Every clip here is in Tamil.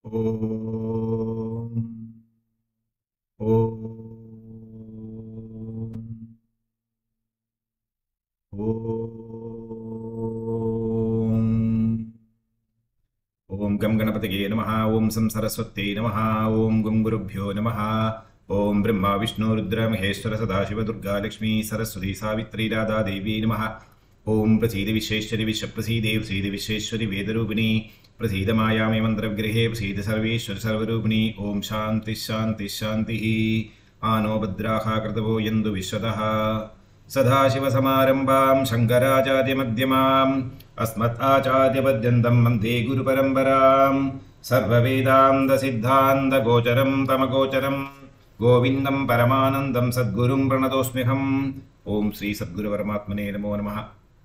ॐ ॐ ॐ ॐ गं गणपतये नमः ॐ सं सरस्वत्यै नमः ॐ गुं गुरुभ्यो नमः ॐ ब्रह्मा विष्णु रुद्र महेश्वर सदाशिव दुर्गा लक्ष्मी सरस्वती सावित्री राधा देवी नमः ॐ प्रसीद विश्वेश्वरि विश्वप्रसीदे प्रसीद विश्वेश्वरि वेदरूपिणी प्रसीद मायामि मन्त्रविग्रहे प्रसीद सर्वेश्वर सर्वरूपिणी ॐ शान्तिः शान्तिः शान्तिः आनो भद्राः कृतवो यन्तु विश्वतः सदाशिवसमारम्भां शङ्कराचार्यमध्यमाम् अस्मत् आचार्यपद्यन्तं वन्दे गुरुपरम्परां सर्ववेदान्तसिद्धान्तगोचरं तमगोचरं गोविन्दं परमानन्दं सद्गुरुं प्रणतोऽस्म्यहम् ஓம் ஸ்ரீ சத்குரு பரமாத்மனே நமோ நமः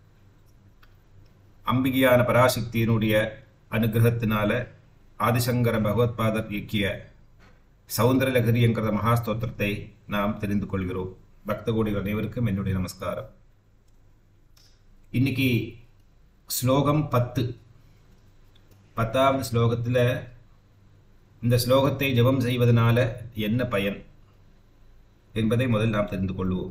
அம்பிகையான பராசக்தியினுடைய அனுகிரகத்தினால ஆதிசங்கர பகவத்பாதர் இயக்கிய சௌந்தரலகரி என்கிற மகாஸ்தோத்திரத்தை நாம் தெரிந்து கொள்கிறோம் பக்த கோடிகள் அனைவருக்கும் என்னுடைய நமஸ்காரம் இன்னைக்கு ஸ்லோகம் பத்து பத்தாவது ஸ்லோகத்தில் இந்த ஸ்லோகத்தை ஜெபம் செய்வதனால என்ன பயன் என்பதை முதல் நாம் தெரிந்து கொள்வோம்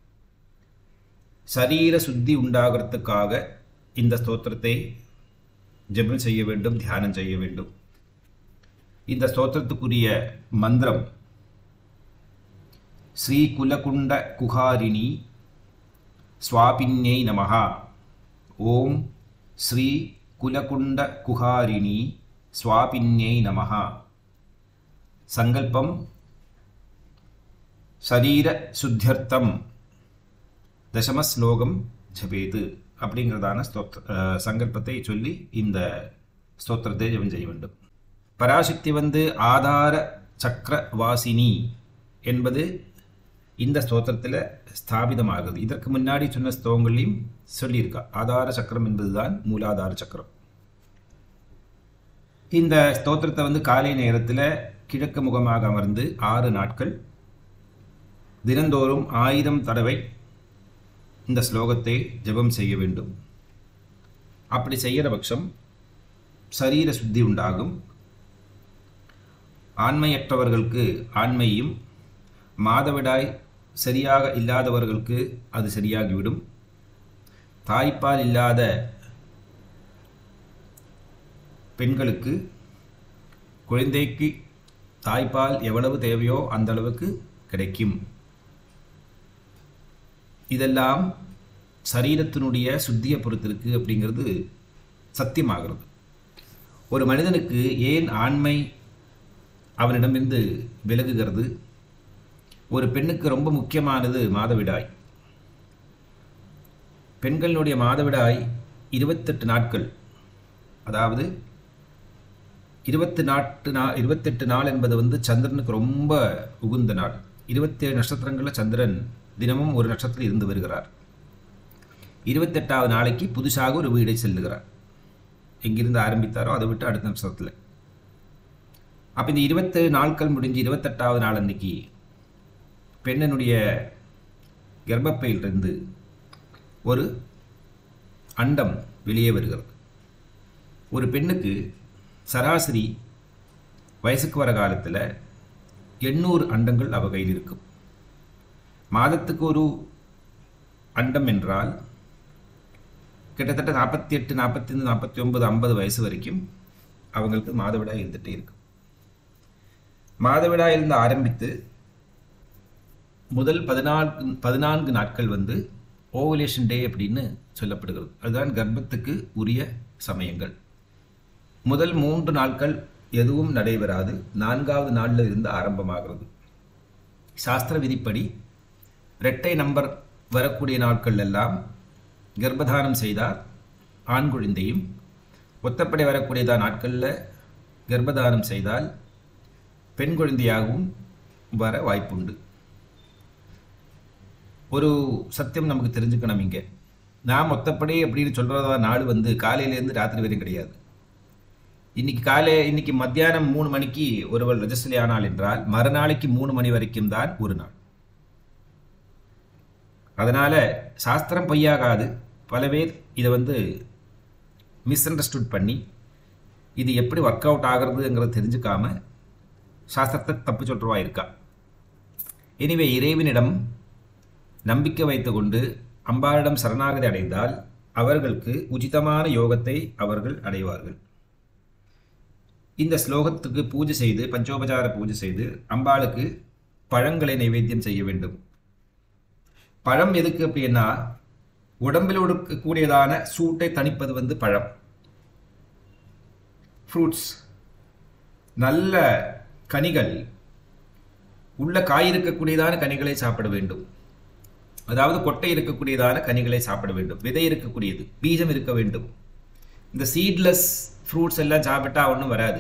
சரீர சுத்தி உண்டாகிறதுக்காக இந்த ஸ்தோத்திரத்தை ஜெபம் செய்ய வேண்டும் தியானம் செய்ய வேண்டும் இந்த ஸ்தோத்திரத்துக்குரிய மந்திரம் ஸ்ரீ குலகுண்ட குகாரிணி ஸ்வாபின்யை நமஹா ஓம் ஸ்ரீ குலகுண்ட குகாரிணி ஸ்வாபின்யை நமஹா சங்கல்பம் சரீர சுத்தியர்த்தம் தசம ஸ்லோகம் ஜபேது அப்படிங்கிறதான ஸ்தோத்திர அஹ், சங்கல்பத்தை சொல்லி இந்த ஸ்தோத்திரத்தை ஜெபம் செய்ய வேண்டும் பராசக்தி வந்து ஆதார சக்கர வாசினி என்பது இந்த ஸ்தோத்திரத்தில் ஸ்தாபிதமாகுது இதற்கு முன்னாடி சொன்ன ஸ்தோகங்களையும் சொல்லியிருக்கா ஆதார சக்கரம் என்பதுதான் மூலாதார சக்கரம் இந்த ஸ்தோத்திரத்தை வந்து காலை நேரத்தில் கிழக்கு முகமாக அமர்ந்து ஆறு நாட்கள் தினந்தோறும் ஆயிரம் தடவை இந்த ஸ்லோகத்தை ஜெபம் செய்ய வேண்டும் அப்படி செய்கிற பட்சம் சரீர சுத்தி உண்டாகும் ஆண்மையற்றவர்களுக்கு ஆண்மையும் மாதவிடாய் சரியாக இல்லாதவர்களுக்கு அது சரியாகிவிடும் தாய்ப்பால் இல்லாத பெண்களுக்கு குழந்தைக்கு தாய்ப்பால் எவ்வளவு தேவையோ அந்த அளவுக்கு கிடைக்கும் இதெல்லாம் சரீரத்தினுடைய சுத்தியை பொறுத்திருக்கு அப்படிங்கிறது சத்தியமாகிறது ஒரு மனிதனுக்கு ஏன் ஆண்மை அவனிடமிருந்து விலகுகிறது ஒரு பெண்ணுக்கு ரொம்ப முக்கியமானது மாதவிடாய் பெண்களுடைய மாதவிடாய் இருபத்தெட்டு நாட்கள் அதாவது இருபத்தி நாட்டு நா இருபத்தெட்டு நாள் என்பது வந்து சந்திரனுக்கு ரொம்ப உகுந்த நாள் இருபத்தேழு நட்சத்திரங்களில் சந்திரன் தினமும் ஒரு நட்சத்திரம் இருந்து வருகிறார் இருபத்தெட்டாவது நாளைக்கு புதுசாக ஒரு வீடை செல்லுகிறார் எங்கிருந்து ஆரம்பித்தாரோ அதை விட்டு அடுத்த நட்சத்திரத்தில் அப்போ இந்த இருபத்தேழு நாட்கள் முடிஞ்சு இருபத்தெட்டாவது நாள் அன்னைக்கு பெண்ணனுடைய கர்ப்பப்பையிலிருந்து ஒரு அண்டம் வெளியே வருகிறது ஒரு பெண்ணுக்கு சராசரி வயசுக்கு வர காலத்தில் எண்ணூறு அண்டங்கள் அவ கையில் இருக்கும் மாதத்துக்கு ஒரு அண்டம் என்றால் கிட்டத்தட்ட நாற்பத்தி எட்டு நாற்பத்தி நாற்பத்தி ஒன்பது ஐம்பது வயசு வரைக்கும் அவங்களுக்கு மாதவிடாய் இருந்துகிட்டே இருக்கும் மாதவிடாயிலிருந்து ஆரம்பித்து முதல் பதினான்கு பதினான்கு நாட்கள் வந்து ஓவலேஷன் டே அப்படின்னு சொல்லப்படுகிறது அதுதான் கர்ப்பத்துக்கு உரிய சமயங்கள் முதல் மூன்று நாட்கள் எதுவும் நடைபெறாது நான்காவது நாளில் இருந்து ஆரம்பமாகிறது சாஸ்திர விதிப்படி இரட்டை நம்பர் வரக்கூடிய நாட்கள் எல்லாம் கர்ப்பதானம் செய்தால் ஆண் குழந்தையும் ஒத்தப்படை வரக்கூடியதா நாட்களில் கர்ப்பதானம் செய்தால் பெண் குழந்தையாகவும் வர வாய்ப்புண்டு ஒரு சத்தியம் நமக்கு தெரிஞ்சுக்கணும் இங்கே நாம் ஒத்தப்படை அப்படின்னு சொல்கிறதா நாள் வந்து காலையிலேருந்து ராத்திரி வரையும் கிடையாது இன்னைக்கு காலை இன்னைக்கு மத்தியானம் மூணு மணிக்கு ஒருவர் ரெஜிஸ்டரி ஆனால் என்றால் மறுநாளைக்கு மூணு மணி வரைக்கும் தான் ஒரு நாள் அதனால் சாஸ்திரம் பொய்யாகாது பல பேர் இதை வந்து மிஸ் அண்டர்ஸ்டுட் பண்ணி இது எப்படி ஒர்க் அவுட் ஆகுறதுங்கிறத தெரிஞ்சுக்காம சாஸ்திரத்தை தப்பு சொல்றவா இருக்கா எனிவே இறைவனிடம் நம்பிக்கை வைத்துக்கொண்டு அம்பாளிடம் சரணாகதி அடைந்தால் அவர்களுக்கு உச்சிதமான யோகத்தை அவர்கள் அடைவார்கள் இந்த ஸ்லோகத்துக்கு பூஜை செய்து பஞ்சோபசார பூஜை செய்து அம்பாளுக்கு பழங்களை நைவேத்தியம் செய்ய வேண்டும் பழம் எதுக்கு அப்படின்னா உடம்பில் இருக்கக்கூடியதான சூட்டை தணிப்பது வந்து பழம் ஃப்ரூட்ஸ் நல்ல கனிகள் உள்ள காய் இருக்கக்கூடியதான கனிகளை சாப்பிட வேண்டும் அதாவது கொட்டை இருக்கக்கூடியதான கனிகளை சாப்பிட வேண்டும் விதை இருக்கக்கூடியது பீஜம் இருக்க வேண்டும் இந்த சீட்லெஸ் ஃப்ரூட்ஸ் எல்லாம் சாப்பிட்டா ஒன்றும் வராது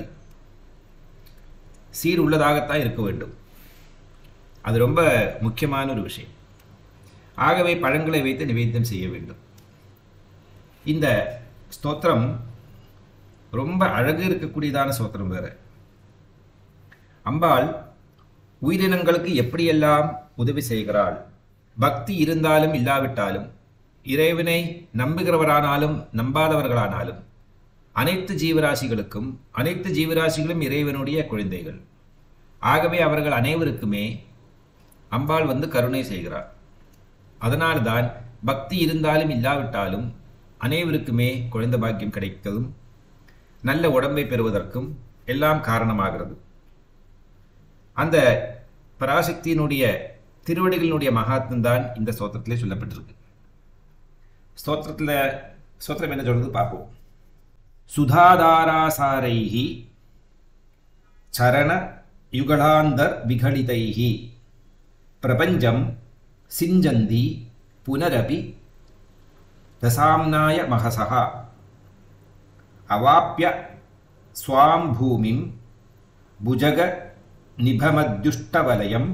சீடு உள்ளதாகத்தான் இருக்க வேண்டும் அது ரொம்ப முக்கியமான ஒரு விஷயம் ஆகவே பழங்களை வைத்து நிவேத்தியம் செய்ய வேண்டும் இந்த ஸ்தோத்திரம் ரொம்ப அழகு இருக்கக்கூடியதான ஸ்தோத்திரம் வேற அம்பாள் உயிரினங்களுக்கு எப்படியெல்லாம் உதவி செய்கிறாள் பக்தி இருந்தாலும் இல்லாவிட்டாலும் இறைவனை நம்புகிறவரானாலும் நம்பாதவர்களானாலும் அனைத்து ஜீவராசிகளுக்கும் அனைத்து ஜீவராசிகளும் இறைவனுடைய குழந்தைகள் ஆகவே அவர்கள் அனைவருக்குமே அம்பாள் வந்து கருணை செய்கிறார் அதனால்தான் பக்தி இருந்தாலும் இல்லாவிட்டாலும் அனைவருக்குமே குழந்தை பாக்கியம் கிடைப்பதும் நல்ல உடம்பை பெறுவதற்கும் எல்லாம் காரணமாகிறது அந்த பராசக்தியினுடைய திருவடிகளினுடைய மகாத்மம் தான் இந்த ஸ்தோத்திரத்திலே சொல்லப்பட்டிருக்கு ஸ்தோத்திரத்தில் ஸ்தோத்திரம் என்ன சொல்றது பார்ப்போம் சுதாதாராசாரைஹி சரண யுகளாந்தர் விகலிதைஹி பிரபஞ்சம் சிஞ்சந்தி புனரபி தசாம்னாய மகசः அவாப்பிய ஸ்வாம் பூமிம் புஜக நிபமத்யுஷ்டவலயம்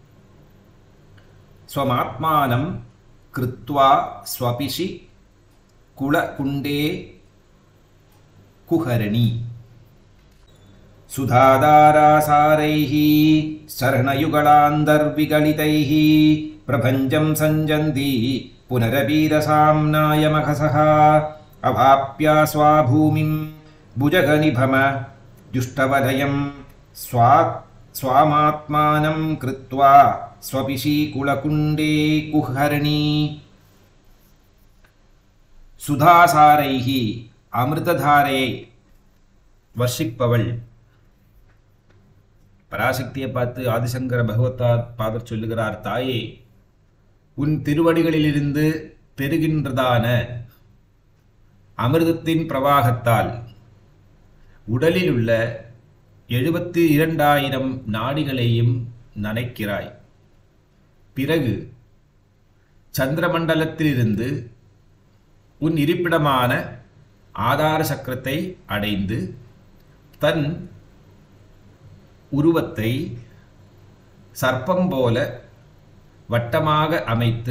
ஸ்வமாத்மானம் கிருத்வா ஸ்வபிஷி குளகுண்டே குஹரணி सुधाधारासारैः शरणयुगलान्तर्विगलितैः प्रपञ्चं सञ्जन्ति पुनरवीरसाम्नायमघसः अवाप्या स्वाभूमिं भुजगनिभम जुष्टवलयं स्वा स्वामात्मानं कृत्वा स्वपिशीकुलकुण्डे कुहरणि சுதாசாரைஹி அமிர்ததாரையை வர்ஷிப்பவள் பராசக்தியை பார்த்து ஆதிசங்கர பகவத்தா பாதர் சொல்லுகிறார் தாயே உன் திருவடிகளிலிருந்து பெறுகின்றதான அமிர்தத்தின் பிரவாகத்தால் உடலில் உள்ள எழுபத்தி இரண்டாயிரம் நாடிகளையும் நனைக்கிறாய் பிறகு சந்திரமண்டலத்திலிருந்து உன் இருப்பிடமான ஆதார சக்கரத்தை அடைந்து தன் உருவத்தை சர்ப்பம் போல வட்டமாக அமைத்து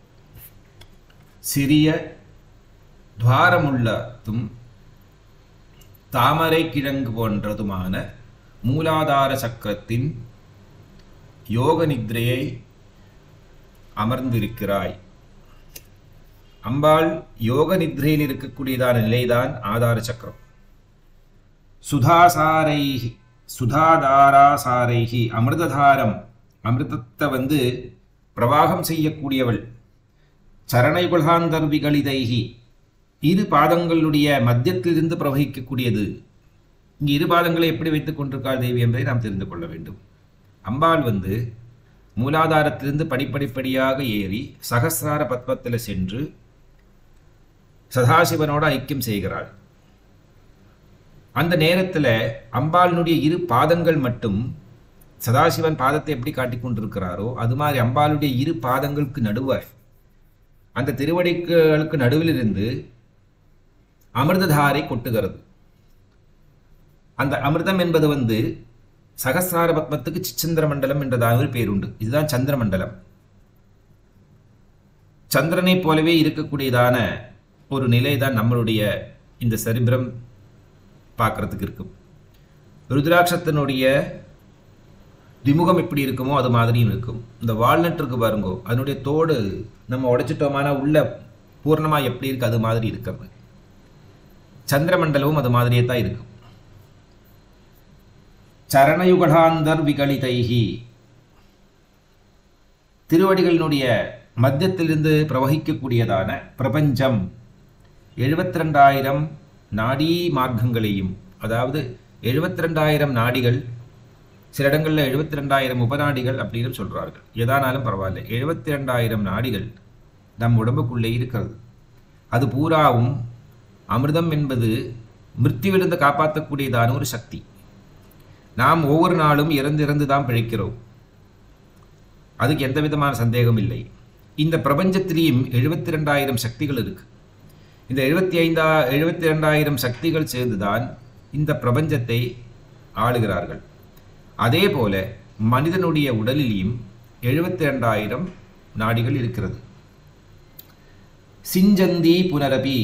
சிறிய துவாரமுள்ளதும் தாமரை கிழங்கு போன்றதுமான மூலாதார சக்கரத்தின் யோக நித்ரையை அமர்ந்திருக்கிறாய் அம்பாள் யோக நித்ரையில் இருக்கக்கூடியதான நிலைதான் ஆதார சக்கரம் சுதாசாரைஹி சுதாதாராசாரைஹி அமிர்ததாரம் அமிர்தத்தை வந்து பிரவாகம் செய்யக்கூடியவள் சரணைகுலாந்தர் விகலிதைஹி இரு பாதங்களுடைய மத்தியத்திலிருந்து பிரவகிக்கக்கூடியது இங்கு இரு பாதங்களை எப்படி வைத்துக் கொண்டிருக்காள் தேவி என்பதை நாம் தெரிந்து கொள்ள வேண்டும் அம்பாள் வந்து மூலாதாரத்திலிருந்து படிப்படிப்படியாக ஏறி சகசிரார பத்மத்தில் சென்று சதாசிவனோட ஐக்கியம் செய்கிறாள் அந்த நேரத்தில் அம்பாளினுடைய இரு பாதங்கள் மட்டும் சதாசிவன் பாதத்தை எப்படி காட்டிக் கொண்டிருக்கிறாரோ அது மாதிரி அம்பாளுடைய இரு பாதங்களுக்கு நடுவாய் அந்த திருவடிகளுக்கு நடுவிலிருந்து அமிர்ததாரை கொட்டுகிறது அந்த அமிர்தம் என்பது வந்து சகசிரார பத்மத்துக்கு சிச்சந்திர மண்டலம் என்றதாக ஒரு பேர் உண்டு இதுதான் சந்திர மண்டலம் சந்திரனை போலவே இருக்கக்கூடியதான ஒரு நிலை தான் நம்மளுடைய இந்த சரிபிரம் பார்க்கறதுக்கு இருக்கும் ருத்ராட்சத்தினுடைய திமுகம் எப்படி இருக்குமோ அது மாதிரியும் இருக்கும் இந்த வால்நட் இருக்கு பாருங்கோ அதனுடைய தோடு நம்ம உடைச்சிட்டோமானா உள்ள பூர்ணமாக எப்படி இருக்கு அது மாதிரி இருக்கிறது சந்திரமண்டலமும் அது மாதிரியே தான் இருக்கும் சரணயுகடாந்தர் விகலிதைகி திருவடிகளினுடைய மத்தியத்திலிருந்து பிரவகிக்கக்கூடியதான பிரபஞ்சம் எழுபத்தி ரெண்டாயிரம் நாடி மார்க்கங்களையும் அதாவது எழுபத்தி ரெண்டாயிரம் நாடிகள் சில இடங்களில் எழுபத்தி ரெண்டாயிரம் உபநாடிகள் அப்படின்னு சொல்கிறார்கள் எதானாலும் பரவாயில்ல எழுபத்தி ரெண்டாயிரம் நாடிகள் நம் உடம்புக்குள்ளே இருக்கிறது அது பூராவும் அமிர்தம் என்பது மிருத்யுவிலிருந்து காப்பாற்றக்கூடியதான ஒரு சக்தி நாம் ஒவ்வொரு நாளும் இறந்து இறந்து தான் பிழைக்கிறோம் அதுக்கு எந்த விதமான சந்தேகம் இல்லை இந்த பிரபஞ்சத்திலேயும் எழுபத்தி ரெண்டாயிரம் சக்திகள் இருக்கு இந்த எழுபத்தி ஐந்தா எழுபத்தி ரெண்டாயிரம் சக்திகள் சேர்ந்துதான் இந்த பிரபஞ்சத்தை ஆளுகிறார்கள் அதே போல மனிதனுடைய உடலிலேயும் எழுபத்தி ரெண்டாயிரம் நாடிகள் இருக்கிறது சிஞ்சந்தி புனரபி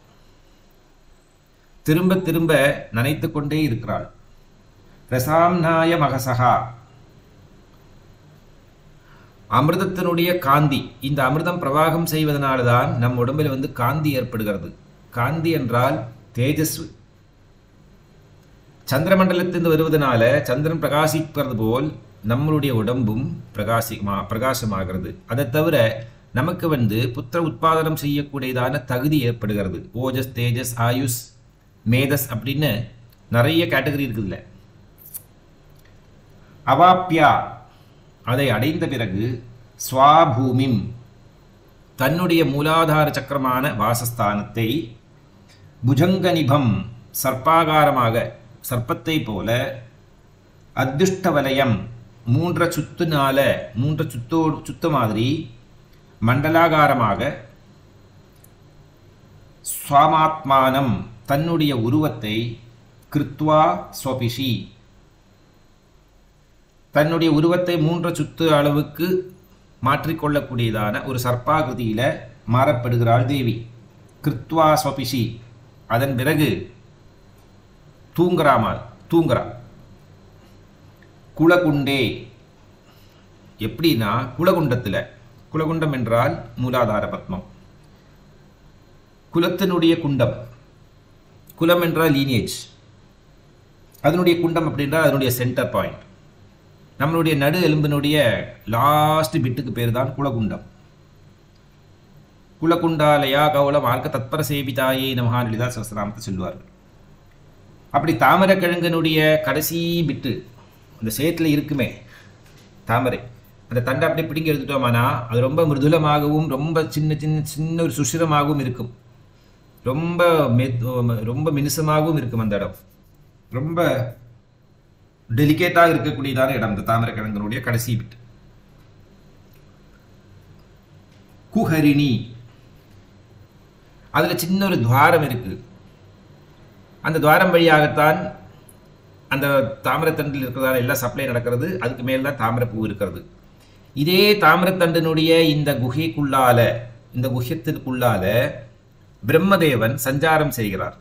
திரும்ப திரும்ப நனைத்து கொண்டே இருக்கிறாள் ரசாம்நாய மகசகா அமிர்தத்தினுடைய காந்தி இந்த அமிர்தம் பிரவாகம் செய்வதனால தான் நம் உடம்பில் வந்து காந்தி ஏற்படுகிறது காந்தி என்றால் தேஜஸ் சந்திரமண்டலத்திலிருந்து வருவதனால சந்திரன் பிரகாசிக்கிறது போல் நம்மளுடைய உடம்பும் பிரகாசிமா பிரகாசமாகிறது அதை தவிர நமக்கு வந்து புத்திர உற்பாதனம் செய்யக்கூடியதான தகுதி ஏற்படுகிறது ஓஜஸ் தேஜஸ் ஆயுஸ் மேதஸ் அப்படின்னு நிறைய கேட்டகரி இருக்குதுல்ல அவாப்பியா அதை அடைந்த பிறகு ஸ்வாபூமிம் தன்னுடைய மூலாதார சக்கரமான வாசஸ்தானத்தை புஜங்கநிபம் சர்ப்பாகாரமாக சர்ப்பத்தை போல அத்யுஷ்ட வலயம் மூன்ற சுத்துனால மூன்ற சுத்தோடு சுத்த மாதிரி மண்டலாகாரமாக சுவாமாத்மானம் தன்னுடைய உருவத்தை கிருத்வா ஸ்வபிஷி தன்னுடைய உருவத்தை மூன்று சுத்து அளவுக்கு மாற்றிக்கொள்ளக்கூடியதான ஒரு சர்ப்பாகிருதியில மாறப்படுகிறாள் தேவி கிருத்வா ஸ்வபிஷி அதன் பிறகு தூங்குறாமாள் தூங்குறா குலகுண்டே எப்படின்னா குலகுண்டத்தில் குலகுண்டம் என்றால் மூலாதார பத்மம் குலத்தினுடைய குண்டம் குலம் என்றால் லீனியேஜ் அதனுடைய குண்டம் அப்படின்றால் அதனுடைய சென்டர் பாயிண்ட் நம்மளுடைய நடு எலும்பினுடைய லாஸ்ட் பிட்டுக்கு பேர் தான் குலகுண்டம் குலகுண்டாலயா கௌல மார்க்க தத்பர சேபிதாயே நமகான் சஹஸ்ரநாமத்தை சொல்லுவார்கள் அப்படி தாமரக்கிழங்கனுடைய கடைசி பிட்டு அந்த சேத்துல இருக்குமே தாமரை அந்த தண்டை அப்படியே பிடிங்கி எடுத்துட்டோமானா அது ரொம்ப மிருதுலமாகவும் ரொம்ப சின்ன சின்ன சின்ன ஒரு சுஷிரமாகவும் இருக்கும் ரொம்ப மெத் ரொம்ப மினுசமாகவும் இருக்கும் அந்த இடம் ரொம்ப டெலிகேட்டாக இருக்கக்கூடியதான இடம் இந்த தாமரக்கிழங்கனுடைய கடைசி பிட்டு குஹரிணி அதில் சின்ன ஒரு துவாரம் இருக்கு அந்த துவாரம் வழியாகத்தான் அந்த தாமிரத்தண்டில் இருக்கிறதான எல்லா சப்ளை நடக்கிறது அதுக்கு மேல் தான் தாமிரப்பூ இருக்கிறது இதே தாமிரத்தண்டினுடைய இந்த குகைக்குள்ளால இந்த குஹ்யத்திற்குள்ளால பிரம்மதேவன் சஞ்சாரம் செய்கிறார்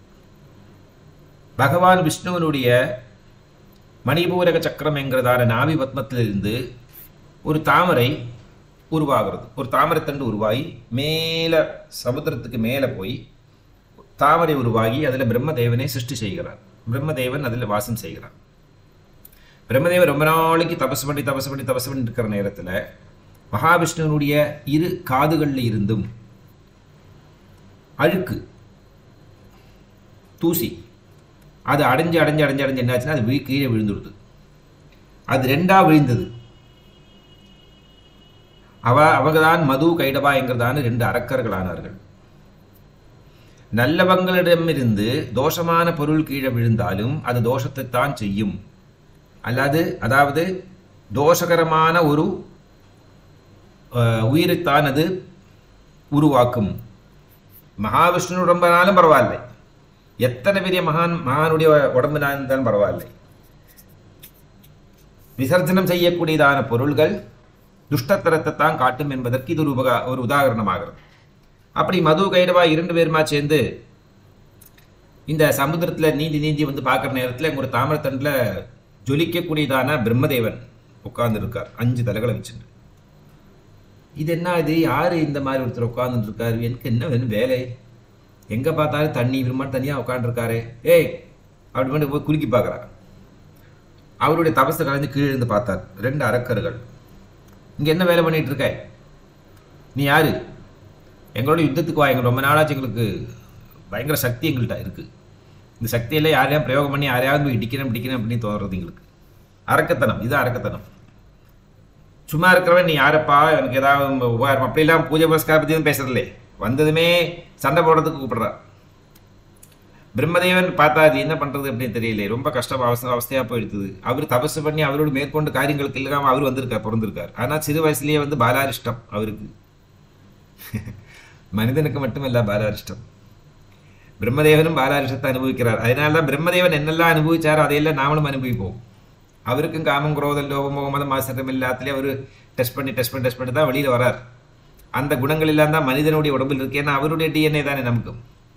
பகவான் விஷ்ணுவனுடைய மணிபூரக சக்கரம் என்கிறதான நாவி பத்மத்திலிருந்து ஒரு தாமரை உருவாகிறது ஒரு தாமரைத்தண்டு உருவாகி மேலே சமுத்திரத்துக்கு மேலே போய் தாமரை உருவாகி அதில் பிரம்மதேவனை சிருஷ்டி செய்கிறார் பிரம்மதேவன் அதில் வாசம் செய்கிறார் பிரம்மதேவன் ரொம்ப நாளைக்கு தபசு பண்ணி தபசு பண்ணி தபசு பண்ணி இருக்கிற நேரத்தில் மகாவிஷ்ணுவனுடைய இரு காதுகளில் இருந்தும் அழுக்கு தூசி அது அடைஞ்சு அடைஞ்சு அடைஞ்சு அடைஞ்சு என்னாச்சுன்னா அது வீ கீழே விழுந்துடுது அது ரெண்டா விழுந்தது அவ அவங்க தான் மது கைடபா என்கிறதான ரெண்டு அரக்கர்களானார்கள் நல்லவங்களிடமிருந்து தோஷமான பொருள் கீழே விழுந்தாலும் அது தோஷத்தை தான் செய்யும் அல்லது அதாவது தோஷகரமான ஒரு உயிரைத்தான் அது உருவாக்கும் மகாவிஷ்ணு உடம்புனாலும் பரவாயில்லை எத்தனை பெரிய மகான் மகானுடைய உடம்புனா இருந்தாலும் பரவாயில்லை விசர்ஜனம் செய்யக்கூடியதான பொருள்கள் துஷ்டத்தரத்தை தான் காட்டும் என்பதற்கு இது ஒரு உபகா ஒரு உதாரணமாகிறது அப்படி மது கைடவா இரண்டு பேருமா சேர்ந்து இந்த சமுத்திரத்தில் நீந்தி நீந்தி வந்து பார்க்குற நேரத்தில் ஒரு தாமிரத்தண்டில் ஜொலிக்கக்கூடியதான பிரம்மதேவன் உட்கார்ந்துருக்கார் அஞ்சு தலைகளை வச்சுட்டு இது என்ன இது யார் இந்த மாதிரி ஒருத்தர் உட்காந்துட்டு இருக்காரு எனக்கு என்ன வேணும் வேலை எங்கே பார்த்தாலும் தண்ணி விரும்ப தனியாக உட்காந்துருக்காரு ஏய் அப்படி மட்டும் போய் குறுக்கி பார்க்குறா அவருடைய தபசை கலைஞ்சு கீழே இருந்து பார்த்தார் ரெண்டு அரக்கர்கள் இங்கே என்ன வேலை பண்ணிட்டு இருக்க நீ யாரு எங்களோட யுத்தத்துக்கு வா எங்க ரொம்ப நாளாச்சு எங்களுக்கு பயங்கர சக்தி எங்கள்கிட்ட இருக்குது இந்த சக்தியெல்லாம் யாரையும் பிரயோகம் பண்ணி யாரையாவது போய் இடிக்கணும் பிடிக்கணும் அப்படின்னு தோணுறது எங்களுக்கு அரக்கத்தனம் இது அரக்கத்தனம் சும்மா இருக்கிறவன் நீ யாரப்பா எனக்கு ஏதாவது உபகாரம் அப்படிலாம் பூஜை புரஸ்கார பற்றி பேசுறதில்லே வந்ததுமே சண்டை போடுறதுக்கு கூப்பிடுறா பிரம்மதேவன் பார்த்தா அது என்ன பண்ணுறது அப்படின்னு தெரியல ரொம்ப கஷ்டம் அவசர அவஸ்தையாக போயிடுது அவர் தபசு பண்ணி அவரோட மேற்கொண்டு காரியங்களுக்கு இல்லாமல் அவர் வந்திருக்கார் பிறந்திருக்கார் ஆனால் சிறு வயசுலேயே வந்து பாலாரிஷ்டம் அவருக்கு மனிதனுக்கு மட்டுமல்ல பாலாரிஷ்டம் பிரம்மதேவனும் பாலாரிஷத்தை அனுபவிக்கிறார் அதனால தான் பிரம்மதேவன் என்னெல்லாம் அனுபவிச்சாரோ அதையெல்லாம் நாமளும் அனுபவிப்போம் அவருக்கும் காமம் குரோதம் லோகம் முகமதம் ஆசிரம் எல்லாத்துலேயும் அவர் டெஸ்ட் பண்ணி டெஸ்ட் பண்ணி டெஸ்ட் பண்ணி தான் வெளியில் வரார் அந்த குணங்கள் எல்லாம் தான் மனிதனுடைய உடம்பில் இருக்கு ஏன்னா அவருடைய டிஎன்ஏ தானே நமக்கு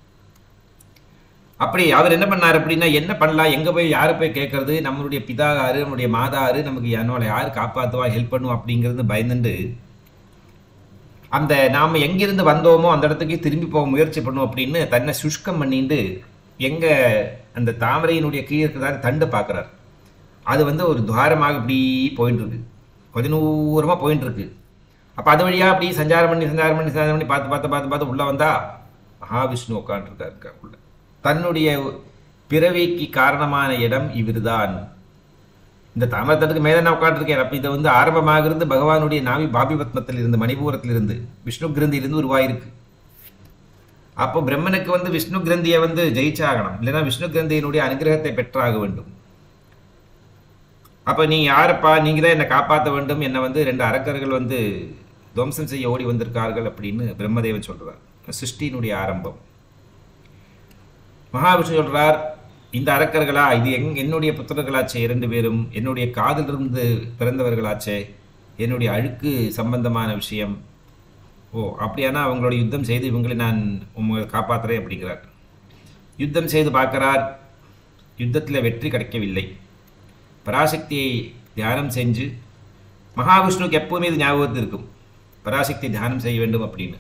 அப்படி அவர் என்ன பண்ணார் அப்படின்னா என்ன பண்ணலாம் எங்கே போய் யாரை போய் கேட்கறது நம்மளுடைய பிதாகாரு நம்மளுடைய மாதாரு நமக்கு என்னோட யார் காப்பாற்றுவா ஹெல்ப் பண்ணுவா அப்படிங்கிறது பயந்துண்டு அந்த நாம் எங்கிருந்து வந்தோமோ அந்த இடத்துக்கு திரும்பி போக முயற்சி பண்ணுவோம் அப்படின்னு தன்னை சுஷ்கம் பண்ணிட்டு எங்கே அந்த தாமரையினுடைய கீழே இருக்கிறதான தண்டு பார்க்குறார் அது வந்து ஒரு துவாரமாக இப்படி போயிட்டு இருக்கு கொஞ்ச தூரமாக போயிட்டு இருக்கு அப்போ அது வழியாக அப்படி சஞ்சாரம் பண்ணி சஞ்சாரம் பண்ணி சஞ்சாரம் பண்ணி பார்த்து பார்த்து பார்த்து பார்த்து உள்ளே வந்தா மகாவிஷ்ணு உட்காந்துருக்காரு உள்ள தன்னுடைய பிறவிக்கு காரணமான இடம் இவர்தான் இந்த தாமரத்தட்டுக்கு மேலே நான் உட்காந்துருக்கேன் அப்போ இதை வந்து ஆரம்பமாகிறது பகவானுடைய நாவி பாபி பத்மத்தில் இருந்து மணிபூரத்தில் இருந்து விஷ்ணு கிரந்தியிலிருந்து உருவாயிருக்கு அப்போ பிரம்மனுக்கு வந்து விஷ்ணு கிரந்தியை வந்து ஜெயிச்சாகணும் இல்லைன்னா விஷ்ணு கிரந்தியினுடைய அனுகிரகத்தை பெற்றாக வேண்டும் அப்போ நீ யாரப்பா நீங்கள் தான் என்னை காப்பாற்ற வேண்டும் என்னை வந்து ரெண்டு அரக்கர்கள் வந்து துவம்சம் செய்ய ஓடி வந்திருக்கார்கள் அப்படின்னு பிரம்மதேவன் சொல்கிறார் சிருஷ்டியினுடைய ஆரம்பம் மகாவிஷ்ணு சொல்றார் இந்த அரக்கர்களா இது எங் என்னுடைய புத்திரர்களாச்சே இரண்டு பேரும் என்னுடைய காதிலிருந்து பிறந்தவர்களாச்சே என்னுடைய அழுக்கு சம்பந்தமான விஷயம் ஓ அப்படியானா அவங்களோட யுத்தம் செய்து இவங்களை நான் உங்களை காப்பாற்றுறேன் அப்படிங்கிறார் யுத்தம் செய்து பார்க்கிறார் யுத்தத்தில் வெற்றி கிடைக்கவில்லை பராசக்தியை தியானம் செஞ்சு மகாவிஷ்ணுவுக்கு எப்பவுமே இது ஞாபகத்தில் இருக்கும் பராசக்தி தியானம் செய்ய வேண்டும் அப்படின்னு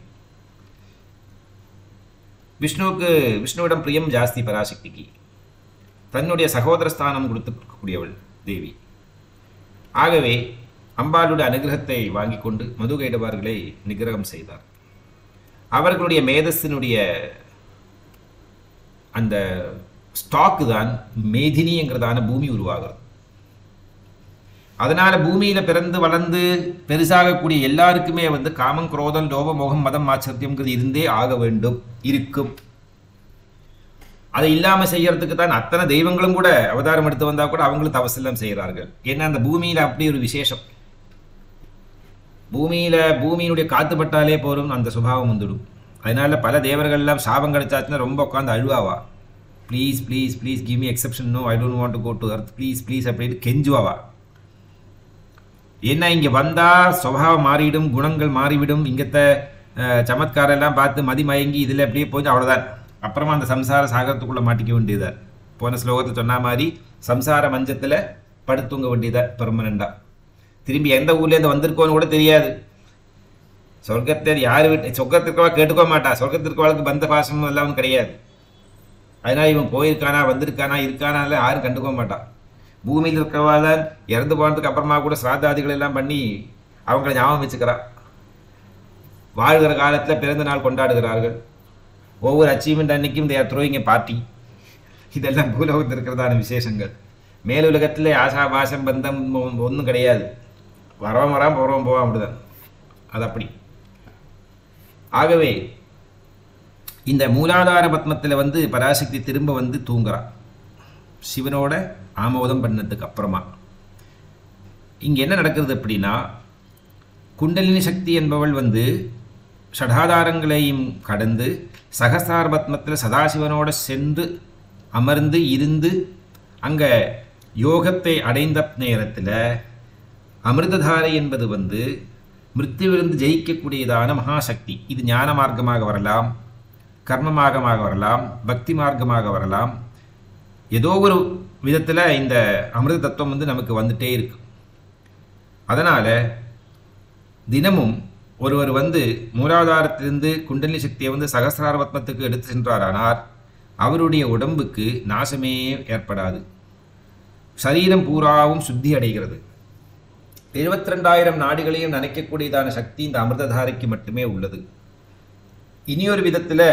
விஷ்ணுவுக்கு விஷ்ணுவிடம் பிரியம் ஜாஸ்தி பராசக்திக்கு தன்னுடைய சகோதர ஸ்தானம் கொடுத்துக்கூடியவள் தேவி ஆகவே அம்பாளுடைய அனுகிரகத்தை வாங்கி கொண்டு மதுகைடவார்களை நிகிரகம் செய்தார் அவர்களுடைய மேதஸினுடைய அந்த ஸ்டாக்கு தான் மேதினிங்கிறதான பூமி உருவாகிறது அதனால பூமியில பிறந்து வளர்ந்து பெருசாகக்கூடிய எல்லாருக்குமே வந்து காமம் குரோதம் லோபம் மோகம் மதம் ஆச்சரியம்ங்கிறது இருந்தே ஆக வேண்டும் இருக்கும் அதை இல்லாம செய்யறதுக்கு தான் அத்தனை தெய்வங்களும் கூட அவதாரம் எடுத்து வந்தா கூட அவங்களும் தவசெல்லாம் செய்கிறார்கள் ஏன்னா அந்த பூமியில அப்படி ஒரு விசேஷம் பூமியில பூமியினுடைய காத்து பட்டாலே போரும் அந்த சுபாவம் வந்துடும் அதனால பல தேவர்கள்லாம் சாபம் கிடைச்சாச்சுன்னா ரொம்ப உட்காந்து அழுவாவா please please please give me exception no I don't want to go to earth please please அப்படின்னு கெஞ்சுவாவா ஏன்னா இங்கே வந்தால் சுபாவம் மாறிடும் குணங்கள் மாறிவிடும் இங்கத்த சமத்காரம் எல்லாம் பார்த்து மதிமயங்கி இதில் அப்படியே போய் அவ்வளோதான் அப்புறமா அந்த சம்சார சாகரத்துக்குள்ளே மாட்டிக்க வேண்டியதா போன ஸ்லோகத்தை சொன்ன மாதிரி சம்சார மஞ்சத்தில் படுத்துங்க வேண்டியதா பெர்மனண்டாக திரும்பி எந்த ஊர்லேருந்து வந்திருக்கோன்னு கூட தெரியாது சொர்க்கத்தை யார் வீட்டு சொர்க்கத்திற்கவா கேட்டுக்க மாட்டா சொர்க்கத்திற்கவாளுக்கு பந்த பாசமும் எல்லாம் ஒன்றும் கிடையாது அதனால் இவன் போயிருக்கானா வந்திருக்கானா இருக்கானா இல்லை யாரும் கண்டுக்க மாட்டான் பூமியில் இருக்கிறவாள் தான் இறந்து போனதுக்கு அப்புறமா கூட சிராதாதிகள் எல்லாம் பண்ணி அவங்கள ஞாபகம் வச்சுக்கிறான் வாழ்கிற காலத்தில் பிறந்த நாள் கொண்டாடுகிறார்கள் ஒவ்வொரு அச்சீவ்மெண்ட் அன்னைக்கும் they are throwing a party இதெல்லாம் பூலோகத்தில் இருக்கிறதான விசேஷங்கள் மேலுலகத்தில் ஆசா பாசம் பந்தம் ஒன்றும் கிடையாது வரவன் வரான் போகிறவன் போவான் அப்படிதான் அது அப்படி ஆகவே இந்த மூலாதார பத்மத்தில் வந்து பராசக்தி திரும்ப வந்து தூங்குறான் சிவனோட ஆமோதம் பண்ணதுக்கு அப்புறமா இங்கே என்ன நடக்கிறது அப்படின்னா குண்டலினி சக்தி என்பவள் வந்து ஷடாதாரங்களையும் கடந்து சகசார பத்மத்தில் சதாசிவனோட சென்று அமர்ந்து இருந்து அங்கே யோகத்தை அடைந்த நேரத்தில் அமிர்ததாரை என்பது வந்து மிருத்யுவிலிருந்து ஜெயிக்கக்கூடியதான மகாசக்தி இது ஞான மார்க்கமாக வரலாம் கர்ம மார்க்கமாக வரலாம் பக்தி மார்க்கமாக வரலாம் ஏதோ ஒரு விதத்தில் இந்த அமிர்த தத்துவம் வந்து நமக்கு வந்துட்டே இருக்கு அதனால் தினமும் ஒருவர் வந்து மூலாதாரத்திலிருந்து குண்டலி சக்தியை வந்து சகசிரார பத்மத்துக்கு எடுத்து சென்றாரானார் அவருடைய உடம்புக்கு நாசமே ஏற்படாது சரீரம் பூராவும் சுத்தி அடைகிறது எழுபத்தி ரெண்டாயிரம் நாடுகளையும் நினைக்கக்கூடியதான சக்தி இந்த அமிர்ததாரைக்கு மட்டுமே உள்ளது இனியொரு விதத்தில்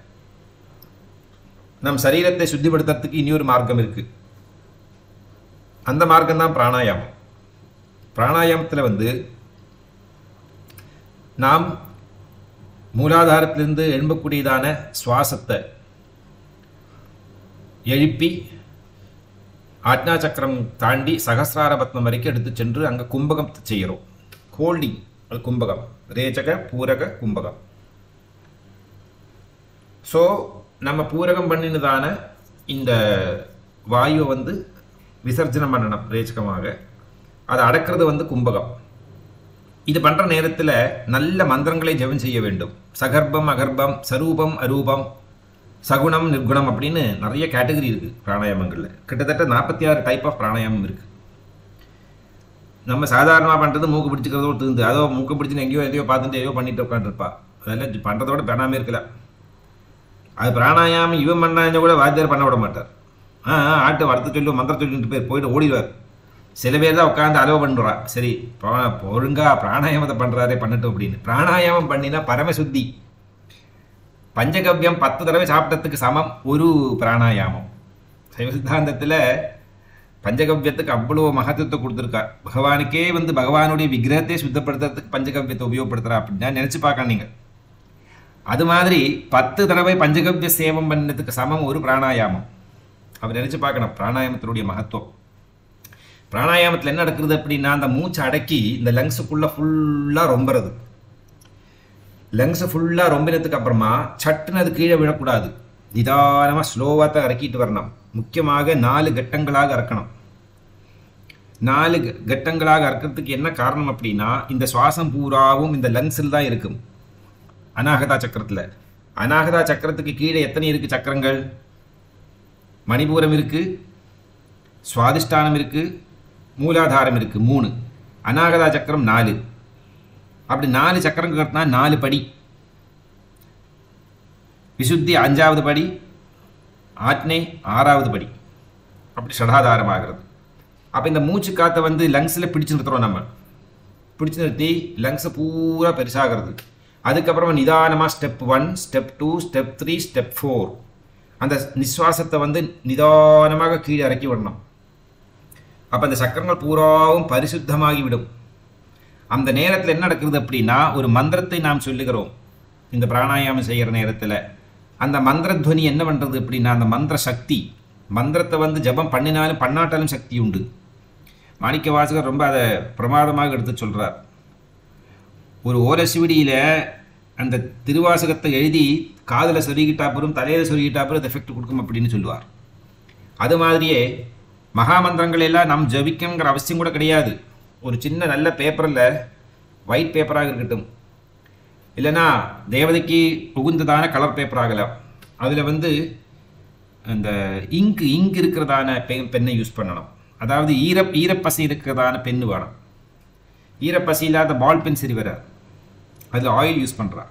நம் சரீரத்தை சுத்திப்படுத்துறதுக்கு இனியொரு மார்க்கம் இருக்கு அந்த மார்க்கம் தான் பிராணாயாமம் பிராணாயாமத்தில் வந்து நாம் மூலாதாரத்திலிருந்து எழும்பக்கூடியதான சுவாசத்தை எழுப்பி ஆக்ஞா சக்கரம் தாண்டி சகசிரார பத்மம் வரைக்கும் எடுத்து சென்று அங்கே கும்பகம் செய்கிறோம் ஹோல்டிங் அது கும்பகம் ரேச்சக பூரக கும்பகம் ஸோ நம்ம பூரகம் பண்ணினதான இந்த வாயுவை வந்து விசர்ஜனம் பண்ணணும் ரேச்சகமாக அதை அடக்கிறது வந்து கும்பகம் இது பண்ணுற நேரத்தில் நல்ல மந்திரங்களை ஜெபம் செய்ய வேண்டும் சகர்ப்பம் அகர்ப்பம் சரூபம் அரூபம் சகுணம் நிர்குணம் அப்படின்னு நிறைய கேட்டகரி இருக்குது பிராணாயாமங்களில் கிட்டத்தட்ட நாற்பத்தி ஆறு டைப் ஆஃப் பிராணாயாமம் இருக்குது நம்ம சாதாரணமாக பண்ணுறது மூக்கு பிடிச்சிக்கிறதோடு தீர்ந்து அதோ மூக்கு பிடிச்சின்னு எங்கேயோ எதையோ பார்த்துட்டு எதையோ பண்ணிட்டு உட்காந்துருப்பா அதெல்லாம் பண்ணுறதோட பண்ணாமல் இருக்கலாம் அது பிராணாயாமம் இவன் பண்ணாங்க கூட வாத்தியார் பண்ண விட மாட்டார் ஆ ஆ, ஆட்டு வளர்த்து சொல்லி மந்திர சொல்லிட்டு போய் போயிட்டு ஓடிடுவார் சில பேர் தான் உட்காந்து அலோவ் பண்ணுறா சரி பிரா- ஒழுங்கா பிராணாயாமத்தை பண்ணுறாரே பண்ணட்டும் அப்படின்னு பிராணாயாமம் பண்ணினா பரமசுத்தி பஞ்சகவ்யம் பத்து தடவை சாப்பிட்டதுக்கு சமம் ஒரு பிராணாயாமம் சைவ சித்தாந்தத்தில் பஞ்சகவ்யத்துக்கு அவ்வளோ மகத்துவத்தை கொடுத்துருக்கா பகவானுக்கே வந்து பகவானுடைய விக்கிரகத்தை சுத்தப்படுத்துறதுக்கு பஞ்சகவ்யத்தை உபயோகப்படுத்துறா அப்படின்னா நினச்சி பார்க்கலாம் நீங்கள் அது மாதிரி பத்து தடவை பஞ்சகவ்ய சேவம் பண்ணதுக்கு சமம் ஒரு பிராணாயாமம் அவர் நினச்சி பார்க்கணும் பிராணாயாமத்தினுடைய மகத்துவம் பிராணாயாமத்தில் என்ன நடக்குது அப்படின்னா அந்த மூச்சை அடக்கி இந்த லங்ஸுக்குள்ளே ஃபுல்லாக ரொம்புறது லங்ஸை ஃபுல்லாக ரொம்பினதுக்கு அப்புறமா சட்டுன்னு அது கீழே விழக்கூடாது நிதானமாக ஸ்லோவாக தான் இறக்கிட்டு வரணும் முக்கியமாக நாலு கட்டங்களாக இறக்கணும் நாலு க- கட்டங்களாக இறக்கிறதுக்கு என்ன காரணம் அப்படின்னா இந்த சுவாசம் பூராவும் இந்த லங்ஸில் தான் இருக்கும் அநாகதா சக்கரத்தில் அநாகதா சக்கரத்துக்கு கீழே எத்தனை இருக்குது சக்கரங்கள் மணிபூரம் இருக்குது சுவாதிஷ்டானம் இருக்குது மூலாதாரம் இருக்குது மூணு அநாகதா சக்கரம் நாலு அப்படி நாலு சக்கரம் கட்டினா நாலு படி விசுத்தி அஞ்சாவது படி ஆத்னை ஆறாவது படி அப்படி ஷடாதாரம் ஆகிறது அப்போ இந்த மூச்சு காற்றை வந்து லங்ஸில் பிடிச்சு நிறுத்துறோம் நம்ம பிடிச்சு நிறுத்தி லங்ஸை பூரா பெருசாகிறது அதுக்கப்புறமா நிதானமாக step one step two step three step four அந்த நிஸ்வாசத்தை வந்து நிதானமாக கீழே இறக்கி விடணும் அப்போ அந்த சக்கரங்கள் பூராவும் பரிசுத்தமாகிவிடும் அந்த நேரத்தில் என்ன நடக்குது அப்படின்னா ஒரு மந்திரத்தை நாம் சொல்லுகிறோம் இந்த பிராணாயாமம் செய்கிற நேரத்தில் அந்த மந்திரத்வனி என்ன பண்ணுறது அப்படின்னா அந்த மந்திர சக்தி மந்திரத்தை வந்து ஜபம் பண்ணினாலும் பண்ணாட்டாலும் சக்தி உண்டு மாணிக்க வாசகர் ரொம்ப அதை பிரமாதமாக எடுத்து சொல்கிறார் ஒரு ஓரசிவிடியில் அந்த திருவாசகத்தை எழுதி காதில் சொருகிட்டா பெறும் தலையில் சொருகிட்டா பெறும் எஃபெக்ட் கொடுக்கும் அப்படின்னு சொல்லுவார் அது மாதிரியே மகாமந்திரங்கள் எல்லாம் நாம் ஜபிக்கணுங்கிற அவசியம் கூட கிடையாது ஒரு சின்ன நல்ல பேப்பரில் ஒயிட் பேப்பராக இருக்கட்டும் இல்லைன்னா தேவதைக்கு உகுந்ததான கலர் பேப்பர் ஆகலாம் அதில் வந்து அந்த இங்க் இங்க் இருக்கிறதான பெ பெண்ணை யூஸ் பண்ணணும் அதாவது ஈர ஈரப்பசி இருக்கிறதான பென்னு வேணும் ஈரப்பசி இல்லாத பால் பென் சரி வராது அதில் ஆயில் யூஸ் பண்ணுறா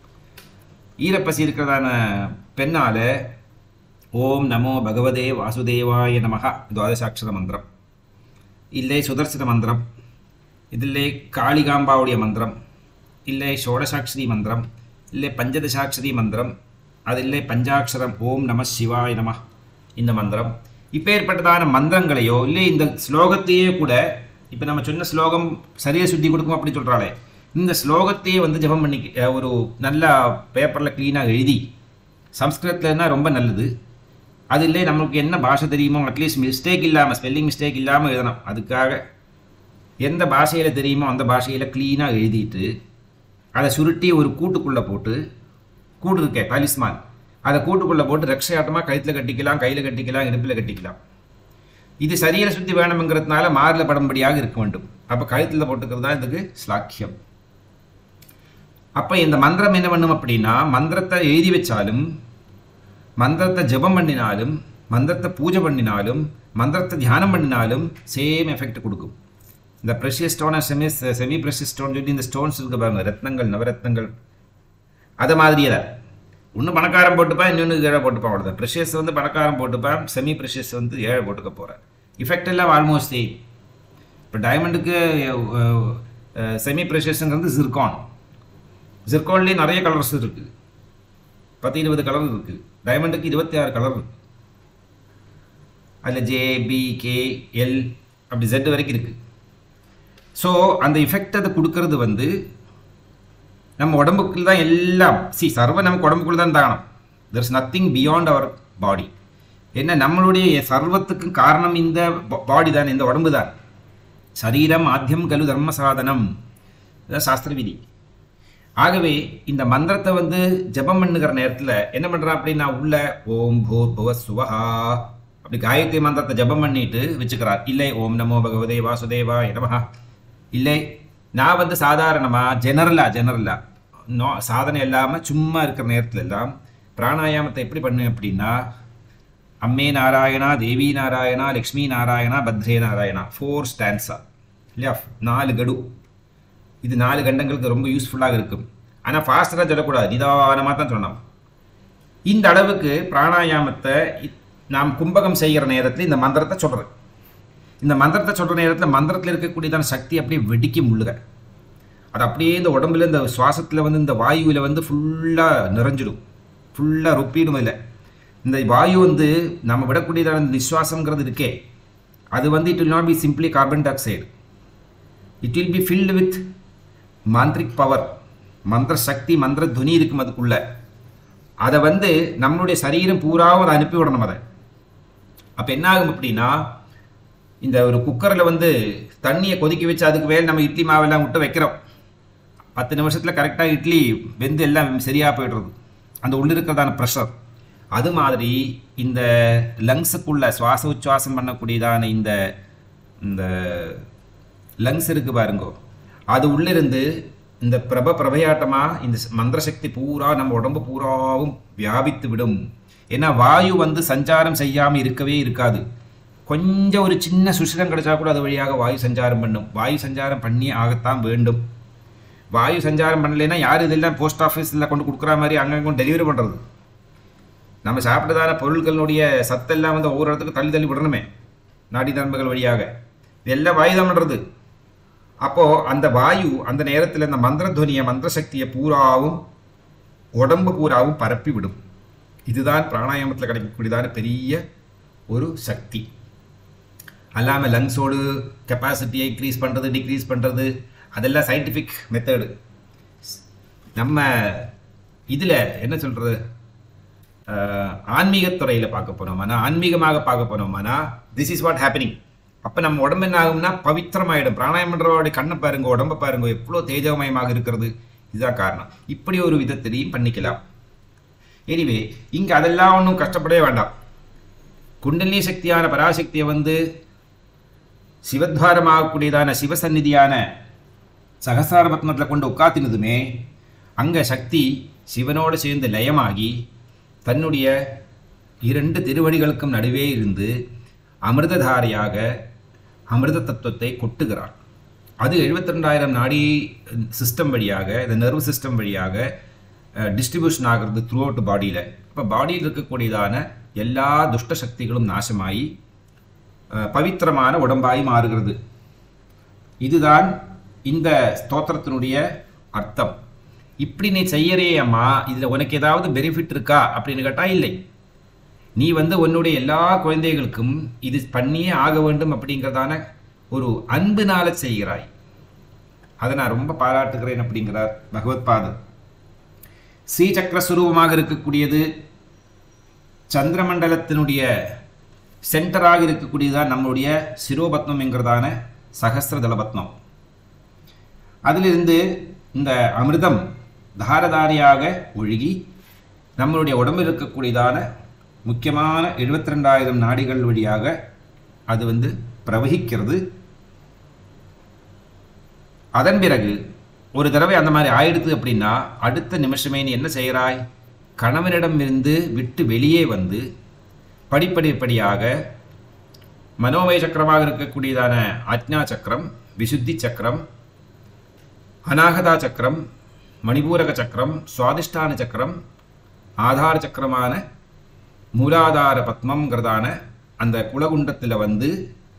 ஈரப்பசி இருக்கிறதான பெண்ணால் ஓம் நமோ பகவதே வாசுதேவாய நமகா துவாதசாட்சர மந்திரம் இல்லை சுதர்சன மந்திரம் இதில் காளிகாம்பாவுடைய மந்திரம் இல்லை ஷோடசாட்சரி மந்திரம் இல்லை பஞ்சதசாட்சரி மந்திரம் அது இல்லை பஞ்சாட்சரம் ஓம் நம சிவாய நம இந்த மந்திரம் இப்போ ஏற்பட்டதான மந்திரங்களையோ இல்லை இந்த ஸ்லோகத்தையே கூட இப்போ நம்ம சொன்ன ஸ்லோகம் சரியா சுத்தி கொடுக்கும் அப்படி சொல்கிறாளே இந்த ஸ்லோகத்தையே வந்து ஜெபம் பண்ணி அஹ், ஒரு நல்ல பேப்பரில் க்ளீனாக எழுதி சம்ஸ்கிருதத்துலன்னா ரொம்ப நல்லது அது இல்லை நம்மளுக்கு என்ன பாஷை தெரியுமோ அட்லீஸ்ட் மிஸ்டேக் இல்லாமல் ஸ்பெல்லிங் மிஸ்டேக் இல்லாமல் எழுதணும் அதுக்காக எந்த பாஷையில் தெரியுமோ அந்த பாஷையில் க்ளீனாக எழுதிட்டு அதை சுருட்டி ஒரு கூட்டுக்குள்ளே போட்டு கூடு இருக்கே டாலிஸ்மான் அதை கூட்டுக்குள்ளே போட்டு ரக்ஷையாட்டமாக கழுத்தில் கட்டிக்கலாம் கையில் கட்டிக்கலாம் இடுப்பில் கட்டிக்கலாம் இது சரீர சுத்தி வேணுங்கிறதுனால மாரில் படும்படியாக இருக்க வேண்டும் அப்போ கழுத்தில் போட்டுக்கிறது தான் இதுக்கு ஸ்லாக்கியம் அப்போ இந்த மந்திரம் என்ன பண்ணும் அப்படின்னா மந்திரத்தை எழுதி வச்சாலும் மந்திரத்தை ஜெபம் பண்ணினாலும் மந்திரத்தை பூஜை பண்ணினாலும் மந்திரத்தை தியானம் பண்ணினாலும் சேம் எஃபெக்ட் கொடுக்கும் இந்த ப்ரெஷியஸ் ஸ்டோனை செமி செமி ப்ரெஷியஸ் ஸ்டோன் சொல்லி இந்த ஸ்டோன்ஸ் இருக்கு பாருங்க ரத்னங்கள் நவரத்னங்கள் அதை மாதிரியே தான் ஒன்று பணக்காரன் போட்டுப்பான் இன்னொன்று ஏழை போட்டுப்பான் அவ்வளோதான் ப்ரெஷியஸ் வந்து பணக்காரன் போட்டுப்பான் செமி ப்ரெஷியஸ் வந்து ஏழை போட்டுக்க போகிறேன் இஃபெக்ட் எல்லாம் ஆல்மோஸ்ட் சேம் இப்போ டைமண்டுக்கு செமி ப்ரெஷஸ்ங்கிறது ஜிர்கான் ஜிர்கான்லேயே நிறைய கலர்ஸ் இருக்குது பத்து இருபது கலர் இருக்குது டைமண்டுக்கு இருபத்தி ஆறு கலர் இருக்குது அதில் ஜே பி கே எல் அப்படி ஜெட் வரைக்கும் இருக்குது ஸோ அந்த இஃபெக்ட் அதை கொடுக்கறது வந்து நம்ம உடம்புக்குள்ள தான் எல்லாம் சி சர்வ நமக்கு உடம்புக்குள்ள தான் தானம் there is nothing beyond our body என்ன நம்மளுடைய சர்வத்துக்கும் காரணம் இந்த பாடி தான் இந்த உடம்பு தான் சரீரம் ஆத்தியம் கலு தர்ம சாதனம் இதான் சாஸ்திர விதி ஆகவே இந்த மந்திரத்தை வந்து ஜெபம் பண்ணுகிற நேரத்தில் என்ன பண்ணுறான் அப்படின்னா உள்ள ஓம் பூர் புவ சுவஹா அப்படி காயத்ரி மந்திரத்தை ஜெபம் பண்ணிட்டு வச்சுக்கிறார் இல்லை ஓம் நமோ பகவதே வாசுதேவா நமஹா இல்லை நான் வந்து சாதாரணமாக ஜெனரலாக ஜெனரலாக நோ சாதனை இல்லாமல் சும்மா இருக்கிற நேரத்துல எல்லாம் பிராணாயாமத்தை எப்படி பண்ணுவேன் அப்படின்னா அம்மே நாராயணா தேவி நாராயணா லக்ஷ்மி நாராயணா பத்ரே நாராயணா ஃபோர் ஸ்டான்ஸா இல்லையா நாலு கடு இது நாலு கண்டங்களுக்கு ரொம்ப யூஸ்ஃபுல்லாக இருக்கும் ஆனால் ஃபாஸ்டராக சொல்லக்கூடாது நிதானமாக தான் சொல்லணும் இந்த அளவுக்கு பிராணாயாமத்தை இ- நாம் கும்பகம் செய்கிற நேரத்தில் இந்த மந்திரத்தை சொல்கிறேன் இந்த மந்திரத்தை சொல்கிற நேரத்தில் மந்திரத்தில் இருக்கக்கூடியதான சக்தி அப்படியே வெடிக்க முள்ளுக அது அப்படியே இந்த உடம்புல இந்த சுவாசத்தில் வந்து இந்த வாயுவில் வந்து ஃபுல்லாக நிறைஞ்சிடும் ஃபுல்லாக ரொப்பிடும் இல்லை இந்த வாயு வந்து நம்ம விடக்கூடியதான இந்த நிஸ்வாசங்கிறது இருக்கே அது வந்து it will not be simply carbon dioxide it will be filled with மாந்திரிக் பவர் மந்திர சக்தி மந்திர துனி இருக்கும் அதுக்குள்ள அதை வந்து நம்மளுடைய சரீரம் பூராவும் அதை அனுப்பி விடணும் அதை அப்போ என்ன ஆகும் அப்படின்னா இந்த ஒரு குக்கரில் வந்து தண்ணியை கொதிக்க வச்சு அதுக்கு மேலே நம்ம இட்லி மாவெல்லாம் விட்டு வைக்கிறோம் பத்து நிமிஷத்தில் கரெக்டாக இட்லி வெந்து எல்லாம் சரியாக போயிடுறது அந்த உள்ள இருக்கிறதான ப்ரெஷர் அது மாதிரி இந்த லங்ஸுக்குள்ள சுவாச உச்சுவாசம் பண்ணக்கூடியதான இந்த இந்த லங்ஸ் இருக்கு பாருங்கோ அது உள்ளிருந்து இந்த பிரப பிரபையாட்டமாக இந்த மந்திர சக்தி பூரா நம்ம உடம்பு பூராவும் வியாபித்து விடும் ஏன்னா வாயு வந்து சஞ்சாரம் செய்யாமல் இருக்கவே இருக்காது கொஞ்சம் ஒரு சின்ன சுஷிரம் கிடைச்சா கூட அது வழியாக வாயு சஞ்சாரம் பண்ணும் வாயு சஞ்சாரம் பண்ணி ஆகத்தான் வேண்டும் வாயு சஞ்சாரம் பண்ணலைன்னா யார் இதெல்லாம் போஸ்ட் ஆஃபீஸில் கொண்டு கொடுக்குற மாதிரி அங்கங்கே டெலிவரி பண்ணுறது நம்ம சாப்பிட்டதான பொருட்களுடைய சத்தெல்லாம் வந்து ஒவ்வொரு இடத்துக்கு தள்ளி தள்ளி விடணுமே நாடி நரம்புகள் வழியாக இதெல்லாம் வாயு தான் பண்ணுறது அப்போது அந்த வாயு அந்த நேரத்தில் இந்த மந்திரத்வனியை மந்திர சக்தியை பூராவும் உடம்பு பூராவும் பரப்பி விடும் இதுதான் பிராணாயாமத்தில் கிடைக்கக்கூடியதான பெரிய ஒரு சக்தி அல்லாமல் லங்ஸோடு கெப்பாசிட்டியை இன்க்ரீஸ் பண்ணுறது டிக்ரீஸ் பண்ணுறது அதெல்லாம் சயின்டிஃபிக் மெத்தடு நம்ம இதில் என்ன சொல்கிறது ஆன்மீகத்துறையில் பார்க்க போனோமானா ஆன்மீகமாக பார்க்க போனோமானா திஸ் இஸ் வாட் ஹேப்பனிங் அப்போ நம்ம உடம்பு என்ன ஆகும்னா பவித்திரமாயிடும் பிராணாயம் பண்ணுறவோடைய கண்ணை பாருங்க உடம்பை பாருங்க எவ்வளோ தேஜமயமாக இருக்கிறது இதுதான் காரணம் இப்படி ஒரு விதத்திலையும் பண்ணிக்கலாம் எனிவே இங்கே அதெல்லாம் ஒன்றும் கஷ்டப்படவே வேண்டாம் குண்டலினி சக்தியான பராசக்தியை வந்து சிவத்வாரமாகக்கூடியதான சிவசந்நிதியான சகசாரபத்மத்தில் கொண்டு உட்காத்தினதுமே அங்கே சக்தி சிவனோடு சேர்ந்து லயமாகி தன்னுடைய இரண்டு திருவடிகளுக்கும் நடுவே இருந்து அமிர்ததாரியாக அமிர்த தத்துவத்தை கொட்டுகிறார் அது 72000 ரெண்டாயிரம் நாடி சிஸ்டம் வழியாக இந்த நர்வ் சிஸ்டம் வழியாக டிஸ்ட்ரிபியூஷன் ஆகிறது த்ரூ அவுட் பாடியில் இப்போ பாடியில் இருக்கக்கூடியதான எல்லா துஷ்ட சக்திகளும் நாசமாகி அஹ், பவித்திரமான உடம்பாய் மாறுகிறது இதுதான் இந்த ஸ்தோத்திரத்தினுடைய அர்த்தம் இப்படி நீ செய்யறே அம்மா இதில் உனக்கு ஏதாவது பெனிஃபிட் இருக்கா அப்படின்னு கேட்டால் இல்லை நீ வந்து உன்னுடைய எல்லா குழந்தைகளுக்கும் இது பண்ணியே ஆக வேண்டும் அப்படிங்கிறதான ஒரு அன்புனால செய்கிறாய் அதை நான் ரொம்ப பாராட்டுகிறேன் அப்படிங்கிறார் பகவத் பாதர் ஸ்ரீசக்கர சுரூபமாக இருக்கக்கூடியது சந்திரமண்டலத்தினுடைய சென்டராக இருக்கக்கூடியதுதான் நம்முடைய சிரோபத்னம் என்கிறதான சகஸ்ர தலபத்னம் அதிலிருந்து இந்த அமிர்தம் தாரதாரியாக ஒழுகி நம்மளுடைய உடம்பில் இருக்கக்கூடியதான முக்கியமான 72000 ரெண்டாயிரம் நாடிகள் வழியாக அது வந்து பிரவகிக்கிறது அதன் பிறகு ஒரு தடவை அந்த மாதிரி ஆயிடுது அப்படின்னா அடுத்த நிமிஷமே நீ என்ன செய்கிறாய் கணவனிடமிருந்து விட்டு வெளியே வந்து படிப்படிப்படியாக மனோமய சக்கரமாக இருக்கக்கூடியதான ஆக்ஞா சக்கரம் விசுத்தி சக்கரம் அநாகதா சக்கரம் மணிபூரக சக்கரம் சுவாதிஷ்டான சக்கரம் ஆதார சக்கரமான மூலாதார பத்மங்கிறதான அந்த குலகுண்டத்தில் வந்து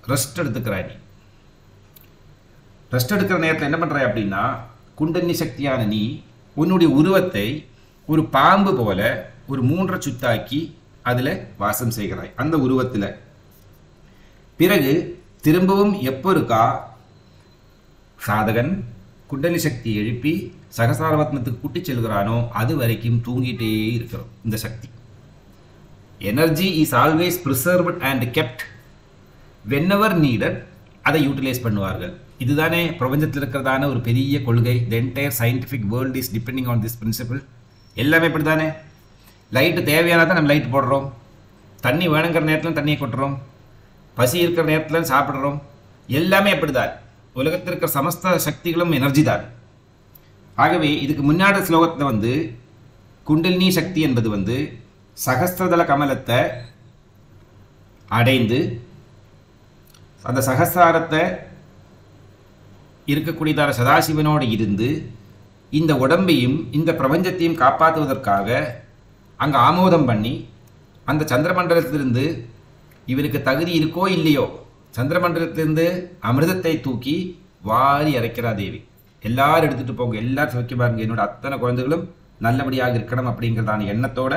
ரெஸ்ட் எடுத்துக்கிறாய் நீ ரெஸ்ட் எடுக்கிற நேரத்தில் என்ன பண்ணுற அப்படின்னா குண்டலினி சக்தியான நீ உன்னுடைய உருவத்தை ஒரு பாம்பு போல ஒரு மூன்றை சுத்தாக்கி அதில் வாசம் செய்கிறாய் அந்த உருவத்தில் பிறகு திரும்பவும் எப்போ இருக்கா சாதகன் குண்டலி சக்தியை எழுப்பி சகசாரவத்னத்துக்கு கூட்டிச் செல்கிறானோ அது வரைக்கும் தூங்கிட்டே இருக்கிறோம் இந்த சக்தி energy is always preserved and kept whenever needed அதை யூட்டிலைஸ் பண்ணுவார்கள் இதுதானே பிரபஞ்சத்தில் இருக்கிறதான ஒரு பெரிய கொள்கை the entire scientific world is depending on this principle எல்லாமே இப்படி தானே லைட்டு தேவையானா தான் நம்ம லைட் போடுறோம் தண்ணி வேணுங்கிற நேரத்தில் தண்ணியை கொட்டுறோம் பசி இருக்கிற நேரத்தில் சாப்பிட்றோம் எல்லாமே அப்படிதான் உலகத்தில் இருக்கிற சமஸ்த சக்திகளும் எனர்ஜி தான் ஆகவே இதுக்கு முன்னாடி ஸ்லோகத்தில் வந்து குண்டலினி சக்தி என்பது வந்து சகஸ்திரதள கமலத்தை அடைந்து அந்த சகஸ்தாரத்தை இருக்கக்கூடியதான சதாசிவனோடு இருந்து இந்த உடம்பையும் இந்த பிரபஞ்சத்தையும் காப்பாற்றுவதற்காக அங்கே ஆமோதம் பண்ணி அந்த சந்திரமண்டலத்திலிருந்து இவருக்கு தகுதி இருக்கோ இல்லையோ சந்திரமண்டலத்திலிருந்து அமிர்தத்தை தூக்கி வாரி இறைக்கிறா தேவி எல்லாரும் எடுத்துகிட்டு போங்க எல்லாரும் சுவைக்க பாருங்க என்னோட அத்தனை குழந்தைகளும் நல்லபடியாக இருக்கணும் அப்படிங்கிறதான எண்ணத்தோட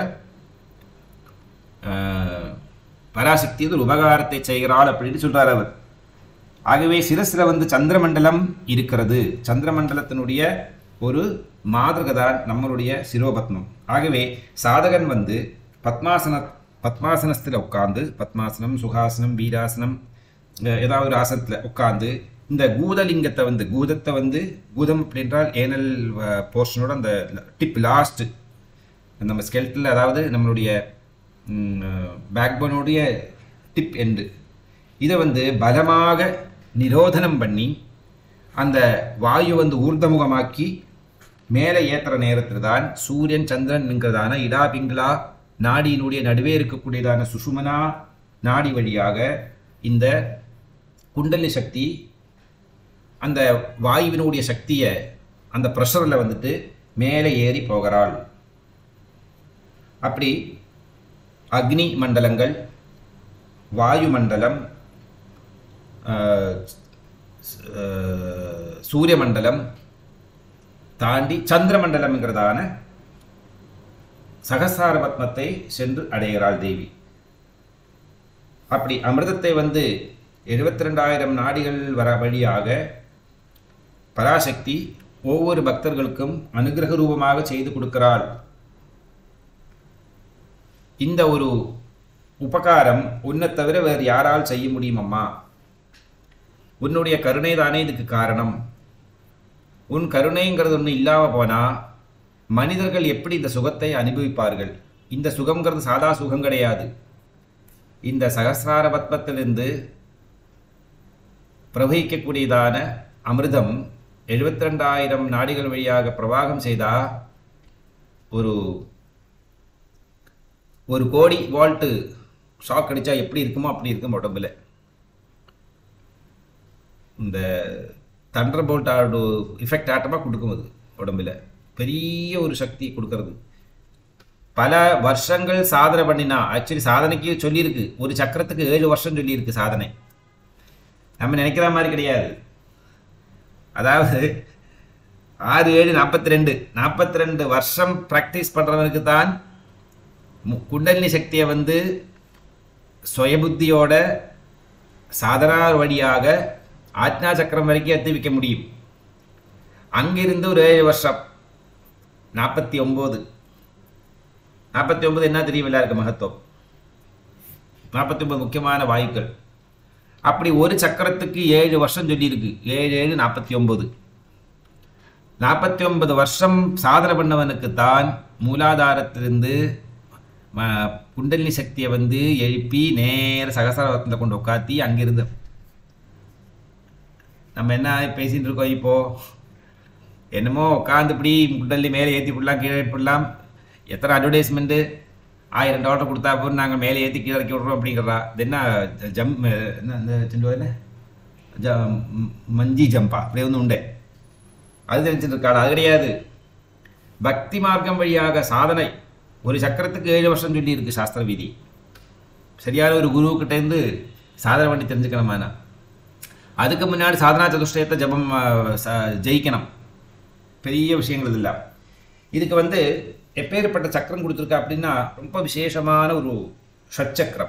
ஆஹ், பராசக்தி ஒரு உபகாரத்தை செய்கிறாள் அப்படின்னு சொல்றார் அவர் ஆகவே சிரசில் வந்து சந்திரமண்டலம் இருக்கிறது சந்திரமண்டலத்தினுடைய ஒரு மாதிரகதான் நம்மளுடைய சிரோபத்மம் ஆகவே சாதகன் வந்து பத்மாசன பத்மாசனத்தில் உட்கார்ந்து பத்மாசனம் சுகாசனம் வீராசனம் அஹ் ஏதாவது ஒரு ஆசனத்தில் உட்கார்ந்து இந்த பூதலிங்கத்தை வந்து பூதத்தை வந்து பூதம் அப்படின்றால் ஏனல் போர்ஷனோட அந்த டிப் லாஸ்ட் நம்ம ஸ்கெல்ட்டில் அதாவது நம்மளுடைய பேக்போனுடைய டிப் எண்டு இதை வந்து பலமாக நிரோதனம் பண்ணி அந்த வாயு வந்து ஊர்தமுகமாக்கி மேலே ஏற்றுற நேரத்தில் தான் சூரியன் சந்திரன்ங்கிறதான இடா பிங்களா நாடியினுடைய நடுவே இருக்கக்கூடியதான சுஷுமனா நாடி வழியாக இந்த குண்டலி சக்தி அந்த வாயுவினுடைய சக்தியை அந்த ப்ரெஷரில் வந்துட்டு மேலே ஏறி போகிறாள் அப்படி அக்னி மண்டலங்கள் வாயு மண்டலம் ஆஹ், ஆஹ், சூரிய மண்டலம் தாண்டி சந்திர மண்டலம்ங்கிறதான சகசார பத்மத்தை சென்று அடைகிறாள் தேவி அப்படி அமிர்தத்தை வந்து எழுபத்தி ரெண்டாயிரம் நாடிகள் வர வழியாக பராசக்தி ஒவ்வொரு பக்தர்களுக்கும் அனுகிரக ரூபமாக செய்து கொடுக்கிறாள் இந்த ஒரு உபகாரம் உன்னை தவிர வேறு யாரால் செய்ய முடியும் அம்மா உன்னுடைய கருணை தானே இதுக்கு காரணம் உன் கருணைங்கிறது ஒன்று இல்லாமல் போனால் மனிதர்கள் எப்படி இந்த சுகத்தை அனுபவிப்பார்கள் இந்த சுகம்ங்கிறது சாதா சுகம் கிடையாது இந்த சகசிரார பத்மத்திலிருந்து பிரவகிக்கக்கூடியதான அமிர்தம் எழுபத்தி ரெண்டாயிரம் நாடிகள் வழியாக பிரவாகம் செய்தா ஒரு ஒரு கோடி வால்ட்டு ஷாக் அடித்தா எப்படி இருக்குமோ அப்படி இருக்கும் உடம்புல இந்த தண்டர் போல்ட் ஆடு இஃபெக்ட் ஆட்டமாக கொடுக்கும் அது உடம்புல பெரிய ஒரு சக்தி கொடுக்கறது பல வருஷங்கள் சாதனை பண்ணினா ஆக்சுவலி சாதனைக்கு சொல்லியிருக்கு ஒரு சக்கரத்துக்கு ஏழு வருஷம் சொல்லியிருக்கு சாதனை நம்ம நினைக்கிற மாதிரி கிடையாது அதாவது ஆறு ஏழு நாற்பத்தி ரெண்டு நாற்பத்தி ரெண்டு வருஷம் ப்ராக்டிஸ் பண்ணுறவனுக்கு தான் மு- குண்டலினி சக்தியை வந்து சுயபுத்தியோட சாதனா வழியாக ஆத்மா சக்கரம் வரைக்கும் எத்தி வைக்க முடியும் அங்கிருந்து ஒரு ஏழு வருஷம் நாற்பத்தி ஒம்பது நாற்பத்தி ஒன்பது என்ன தெரியும் எல்லாருக்கும் மகத்துவம் நாற்பத்தி ஒன்பது முக்கியமான வாயுக்கள் அப்படி ஒரு சக்கரத்துக்கு ஏழு வருஷம் சொல்லியிருக்கு ஏழு ஏழு நாற்பத்தி ஒன்பது நாற்பத்தி ஒன்பது வருஷம் சாதனை பண்ணவனுக்கு தான் மூலாதாரத்திலிருந்து ம- குண்டலினி சக்தியை வந்து எழுப்பி நேர சகசரத்தில் கொண்டு உட்காத்தி அங்கிருந்து நம்ம என்ன பேசிட்டு இருக்கோம் இப்போ என்னமோ உட்காந்து இப்படி குண்டலி மேலே ஏற்றி விடலாம் கீழே விடலாம் எத்தனை அட்வர்டைஸ்மெண்ட்டு ஆயிரம் டாலர் கொடுத்தா போதும் நாங்கள் மேலே ஏற்றி கீழே இறக்கி விட்றோம் அப்படிங்கிறா இது என்ன ஜம் என்ன இந்த சிண்டு என்ன ஜ ம், மஞ்சி ஜம்பா அப்படி ஒன்று உண்டு அது தெரிஞ்சுட்டு இருக்காள் அது கிடையாது பக்தி மார்க்கம் வழியாக சாதனை ஒரு சக்கரத்துக்கு ஏழு வருஷம் சொல்லி இருக்கு சாஸ்திர விதி சரியான ஒரு குருக்கிட்டேருந்து சாதனை பண்ணி தெரிஞ்சுக்கணுமானா அதுக்கு முன்னாடி சாதனா சதுஷ்டயத்தை ஜபம் ஆ, ச- ஜெயிக்கணும் பெரிய விஷயங்கள் இது இல்லை இதுக்கு வந்து எப்பேற்பட்ட சக்கரம் கொடுத்துருக்கா அப்படின்னா ரொம்ப விசேஷமான ஒரு ஷட்சக்கரம்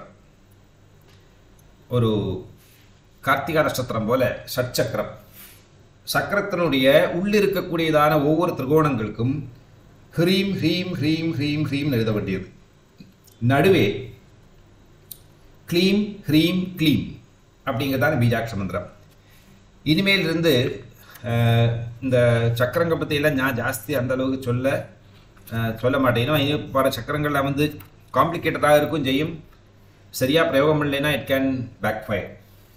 ஒரு கார்த்திகா நட்சத்திரம் போல ஷட்சக்கரம் சக்கரத்தினுடைய உள்ளிருக்கக்கூடியதான ஒவ்வொரு திரிகோணங்களுக்கும் ஹ்ரீம் ஹ்ரீம் ஹ்ரீம் ஹ்ரீம் ஹ்ரீம் எழுத வேண்டியது நடுவே க்ளீம் ஹ்ரீம் க்ளீம் அப்படிங்கிறதான பீஜாட்ச மந்திரம் இனிமேல் இருந்து அஹ், இந்த சக்கரங்க பற்றியெல்லாம் நான் ஜாஸ்தி அந்த அளவுக்கு சொல்ல அஹ், சொல்ல மாட்டேன் ஏன்னா இனி வர சக்கரங்கள்லாம் வந்து காம்ப்ளிகேட்டடாக இருக்கும் செய்யும் சரியாக பிரயோகம் பண்ணலைன்னா இட் கேன் பேக் ஃபயர்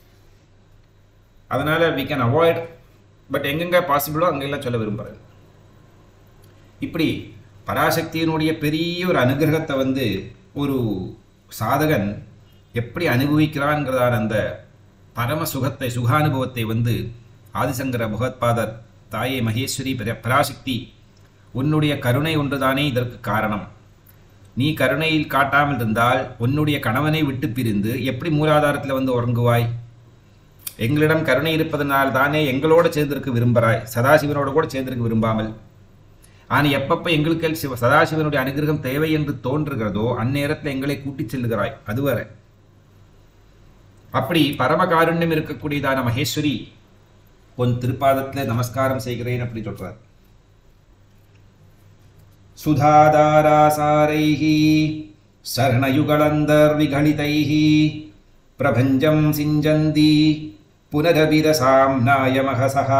அதனால் வி கேன் அவாய்ட் பட் எங்கெங்கே பாசிபிளோ அங்கெல்லாம் சொல்ல விரும்புகிறேன் இப்படி பராசக்தியினுடைய பெரிய ஒரு அனுகிரகத்தை வந்து ஒரு சாதகன் எப்படி அனுபவிக்கிறான்கிறதான அந்த பரம சுகத்தை சுகானுபவத்தை வந்து ஆதிசங்கர பகவத்பாதர் தாயே மகேஸ்வரி பர- பராசக்தி உன்னுடைய கருணை ஒன்றுதானே இதற்கு காரணம் நீ கருணையில் காட்டாமல் இருந்தால் உன்னுடைய கணவனை விட்டு பிரிந்து எப்படி மூலாதாரத்தில் வந்து உறங்குவாய் எங்களிடம் கருணை இருப்பதனால் தானே எங்களோட சேர்ந்திருக்க விரும்புகிறாய் சதாசிவனோட கூட சேர்ந்திருக்க விரும்பாமல் ஆனால் எப்பப்போ எங்களுக்கு சிவ சதாசிவனுடைய அனுகிரகம் தேவை என்று தோன்றுகிறதோ அந்நேரத்தில் எங்களை கூட்டிச் செல்லுகிறாய் அதுவரை அப்படி பரமகாருண்யம் இருக்கக்கூடியதான மகேஸ்வரி உன் திருப்பாதத்தில் நமஸ்காரம் செய்கிறேன் அப்படி சொல்றார் சுதாதாராசாரைः சரணயுகளந்தர்விகலிதைः பிரபஞ்சம் சிஞ்சந்தி புனரவிரசாம்னாயமகசः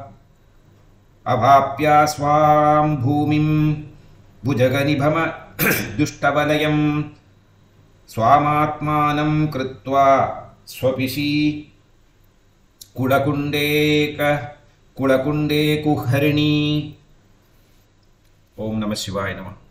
अवाप्या स्वां भूमिं भुजगनिभम दुष्टवलयं स्वामात्मानं कृत्वा स्वपिशी कुडकुण्डेक कुडकुण्डे कुहरिणी ॐ नमः शिवाय नमः